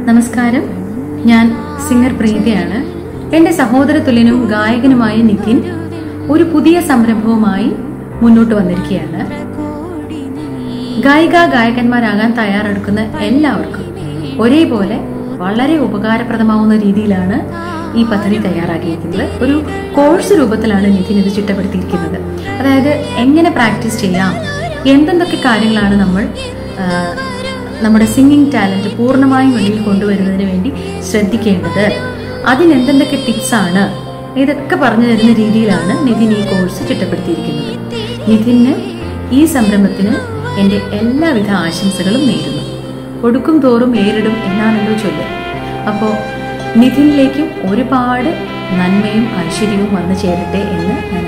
നമസ്കാരം ഞാൻ സിംഗർ പ്രീതയാണ് എന്റെ സഹോദര തുല്യനും ഗായകനുമായ നിതിൻ ഒരു പുതിയ സംരംഭവുമായി മുന്നോട്ട് വന്നിരിക്കുകയാണ് ഗായിക ഗായകന്മാരാകാൻ തയ്യാറെടുക്കുന്ന എല്ലാവർക്കും ഒരേപോലെ വളരെ ഉപകാരപ്രദമാവുന്ന രീതിയിലാണ് ഈ പദ്ധതി തയ്യാറാക്കിയിരിക്കുന്നത് ഒരു കോഴ്സ് രൂപത്തിലാണ് നിതിൻ ഇത് ചിട്ടപ്പെടുത്തിയിരിക്കുന്നത് അതായത് എങ്ങനെ പ്രാക്ടീസ് ചെയ്യാം എന്തെന്തൊക്കെ കാര്യങ്ങളാണ് നമ്മൾ ആ, നമ്മുടെ സിംഗിങ് ടാലന്റ് പൂർണ്ണമായും വെളിയിൽ കൊണ്ടുവരുന്നതിന് വേണ്ടി ശ്രദ്ധിക്കേണ്ടത് അതിനെന്തെന്തൊക്കെ ടിപ്സ് ആണ് ഇതൊക്കെ പറഞ്ഞു തരുന്ന രീതിയിലാണ് നിതിൻ ഈ കോഴ്സ് ചിട്ടപ്പെടുത്തിയിരിക്കുന്നത് നിതിന് ഈ സംരംഭത്തിന് എൻ്റെ എല്ലാവിധ ആശംസകളും നേരുന്നു കൊടുക്കും തോറും ഏറിടും എന്നാണല്ലോ ചൊല്ല് അപ്പോൾ നിതിനിലേക്കും ഒരുപാട് നന്മയും ഐശ്വര്യവും വന്നു ചേരട്ടെ എന്ന് ഞാൻ